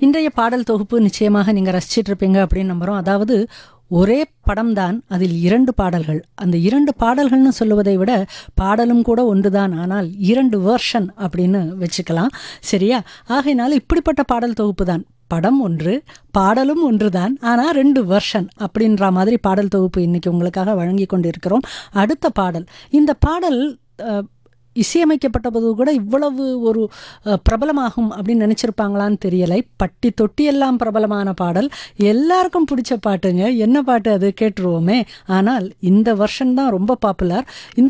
இன்றைய பாடல் தொகுப்பு நிச்சயமாக நீங்கள் ரசிச்சிட்டு இருப்பீங்க அப்படின்னு நம்புகிறோம் அதாவது ஒரே படம்தான் அதில் இரண்டு பாடல்கள் அந்த இரண்டு பாடல்கள்னு சொல்லுவதை விட பாடலும் கூட ஒன்றுதான் ஆனால் இரண்டு வேர்ஷன் அப்படின்னு வச்சுக்கலாம் சரியா ஆகையினால இப்படிப்பட்ட பாடல் தொகுப்பு தான் படம் ஒன்று பாடலும் ஒன்றுதான் ஆனால் ரெண்டு வெர்ஷன் அப்படின்ற மாதிரி பாடல் தொகுப்பு இன்னைக்கு உங்களுக்காக வழங்கி கொண்டிருக்கிறோம் அடுத்த பாடல் இந்த பாடல் அஹ், இசையமைக்கப்பட்ட போது கூட இவ்வளவு ஒரு அஹ், பிரபலமாகும் அப்படின்னு நினச்சிருப்பாங்களான்னு தெரியலை பட்டி தொட்டி எல்லாம் பிரபலமான பாடல் எல்லாருக்கும் பிடிச்ச பாட்டுங்க என்ன பாட்டு அது கேட்டுருவோமே ஆனால் இந்த வருஷன் தான் ரொம்ப பாப்புலர் இந்த